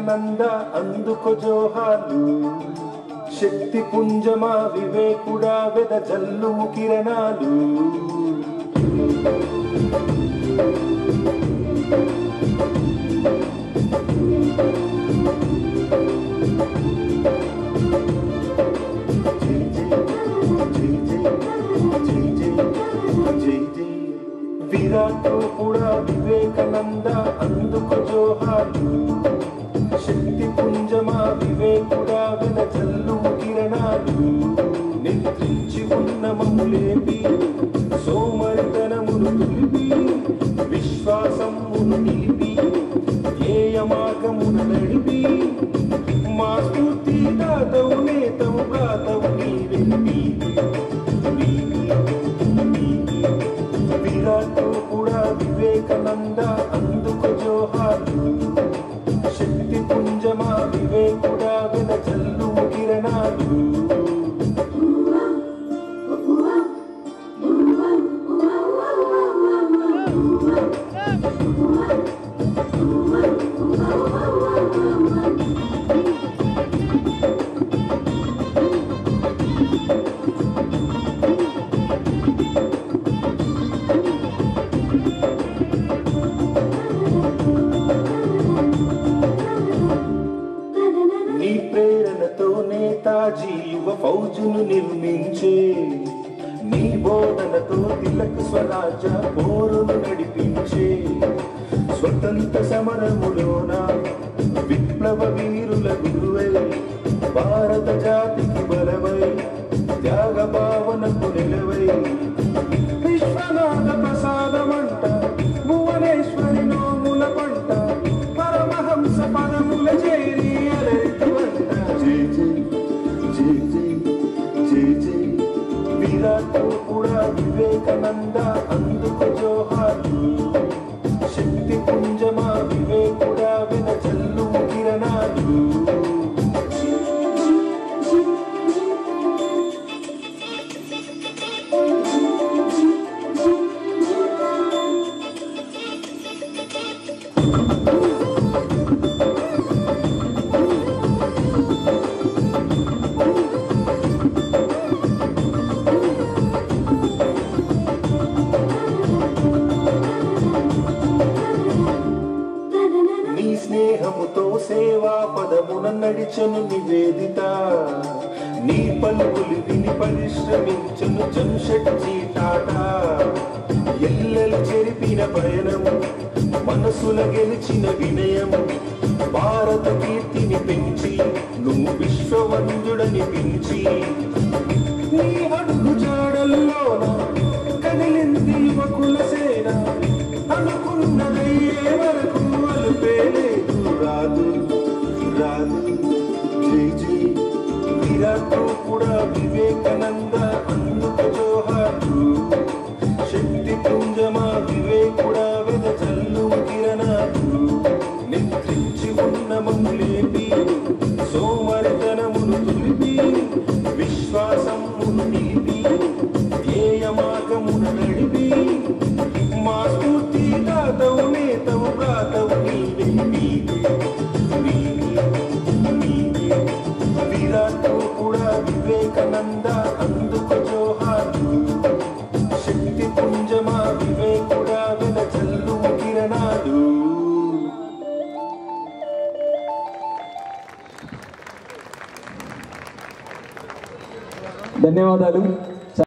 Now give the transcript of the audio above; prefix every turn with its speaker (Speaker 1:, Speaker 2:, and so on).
Speaker 1: వివేకానంద అందుకు జోహార్లు శక్తి పుంజమా వివేకుడా వెద జల్లుము కిరణాలు జై జై జై జై జై జై జై జై విరాట్ కూడా వివేకానంద అందుకు జోహార్లు శక్తి పుంజమా వివేకుడా వెల జల్లు కిరణాలు నిద్రించి ఉన్న మమ్ములేపి సోమరితనమును తులిపి విశ్వాసమును నిలిపి ఏయమాగమున నడిపి మా స్ఫూర్తి దాతవు నేతవు ప్రాతవు నీవే నీవే నీవే నీవే విరాట్ కూడా వివేకానంద అందుకు జోహార్లు శక్తి పుంజమా వివేకుడా వెల జల్లు కిరణాలు నీ ప్రేరణతో నేతాజీ యువ ఫౌజును నిర్మించే నీ బోధనతో తిలక్ స్వరాజ పోరును నడిపించే స్వతంత్ర సమరములోన విప్లవ వీరుల గురువై భారత జాతికి బలమై త్యాగ భావనకు నిలవై విశ్వనాథ ప్రసాదమంట భువనేశ్వరి నోముల పంట పరమహంస పదముల చేరి అలరితువంట జై జై జై జై జై జై విరాట్ కూడా వివేకానంద అందుకు జోహార్లు శక్తి పుంజమా వివేకుడా విన జల్లు కిరణాలు నీ స్నేహముతో సేవా పదమున నడిచను నివేదిత నీ పలుకులు విని పరిశ్రమించను జంషెడ్జీ టాటా ఎల్లెలు చెరిపిన పయనము మనసుల గెలిచిన వినయము భారత కీర్తిని పెంచి నువ్వు విశ్వవంతుడని పిలిచి నీ అడుగు జాడల్లోన కదిలింది యువకుల సేన అనుకున్నదయ్యే వరకు అలుపేలేదు రాదు రాదు జై జై విరాట్ కూడా వివేకానంద అందుకు జోహార్లు శక్తి పుంజమా వివేకుడా వెద జల్లు కిరణాలు నిద్రించి ఉన్న మమ్ములేపి సోమరితనమును తులిపి విశ్వాసమును నిలిపి ధ్యేయమార్గమున నడిపి మా స్ఫూర్తి దాతవు నేతవు ప్రాతవు నీవే నీవే నీవే నీవే విరాట్ కూడా వివేకానంద అందుకు జోహార్లు శక్తి పుంజమా వివేకుడా వెల జల్లు కిరణాలు
Speaker 2: ధన్యవాదాలు